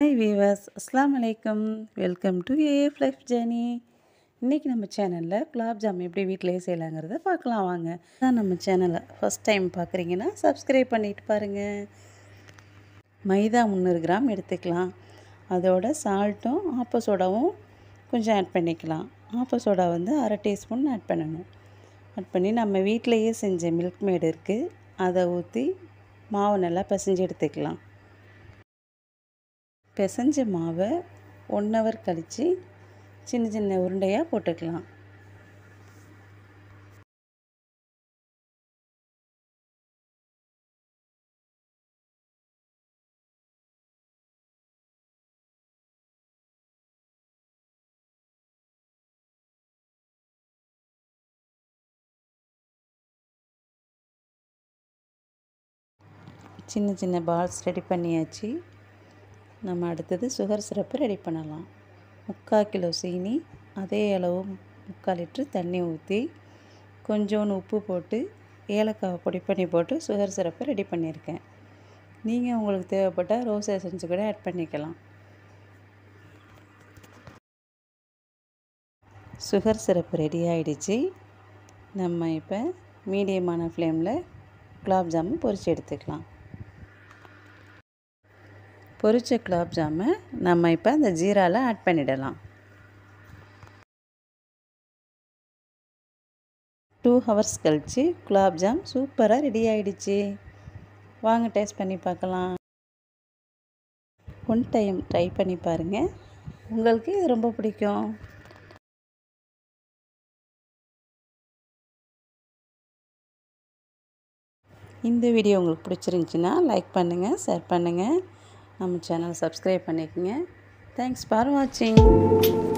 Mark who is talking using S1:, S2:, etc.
S1: hi viewers அஸ்லாம் வலைக்கம் welcome to AF life journey இன்றைக்கி நம்ம சேனலில் குலாப் ஜாம் எப்படி வீட்டிலேயே செய்யலாங்கிறத பார்க்கலாம் வாங்க தான் நம்ம சேனலை ஃபஸ்ட் டைம் பார்க்குறீங்கன்னா சப்ஸ்கிரைப் பண்ணிட்டு பாருங்கள் மைதா முந்நூறு கிராம் எடுத்துக்கலாம் அதோட சால்ட்டும் ஆப்ப சோடாவும் கொஞ்சம் ஆட் பண்ணிக்கலாம் ஆப்ப சோடா வந்து அரை டீஸ்பூன் ஆட் பண்ணணும் ஆட் பண்ணி நம்ம வீட்டிலையே செஞ்ச மில்க் மேடு இருக்குது அதை ஊற்றி மாவு நல்லா பிசைஞ்சு எடுத்துக்கலாம் பிசைஞ்ச மாவை ஒன் ஹவர் கழித்து சின்ன சின்ன உருண்டையாக போட்டுக்கலாம் சின்ன சின்ன பால்ஸ் ரெடி பண்ணியாச்சு நம்ம அடுத்தது சுகர் சிரப்பு ரெடி பண்ணலாம் முக்கால் கிலோ சீனி அதே அளவு முக்கால் லிட்ரு தண்ணி ஊற்றி கொஞ்சோண்டு உப்பு போட்டு ஏலக்காவை பொடி பண்ணி போட்டு சுகர் சிரப்பை ரெடி பண்ணியிருக்கேன் நீங்கள் உங்களுக்கு தேவைப்பட்டால் ரோஸ் எசன்ஸ் கூட ஆட் பண்ணிக்கலாம் சுகர் சிரப்பு ரெடி ஆகிடுச்சு நம்ம இப்போ மீடியமான ஃப்ளேமில் குலாப் ஜாமுன் பொரித்து எடுத்துக்கலாம் பொரிச்ச குலாப் ஜாமை நம்ம இப்போ அந்த ஜீராவில் ஆட் பண்ணிடலாம் டூ ஹவர்ஸ் கழித்து குலாப் ஜாம் சூப்பராக ரெடி ஆகிடுச்சு வாங்க டேஸ்ட் பண்ணி பார்க்கலாம் ஒன் டைம் ட்ரை பண்ணி பாருங்கள் உங்களுக்கு இது ரொம்ப பிடிக்கும் இந்த வீடியோ உங்களுக்கு பிடிச்சிருந்துச்சின்னா லைக் பண்ணுங்கள் ஷேர் பண்ணுங்கள் நம்ம சேனலை சப்ஸ்கிரைப் பண்ணிக்கோங்க தேங்க்ஸ் ஃபார் வாட்சிங்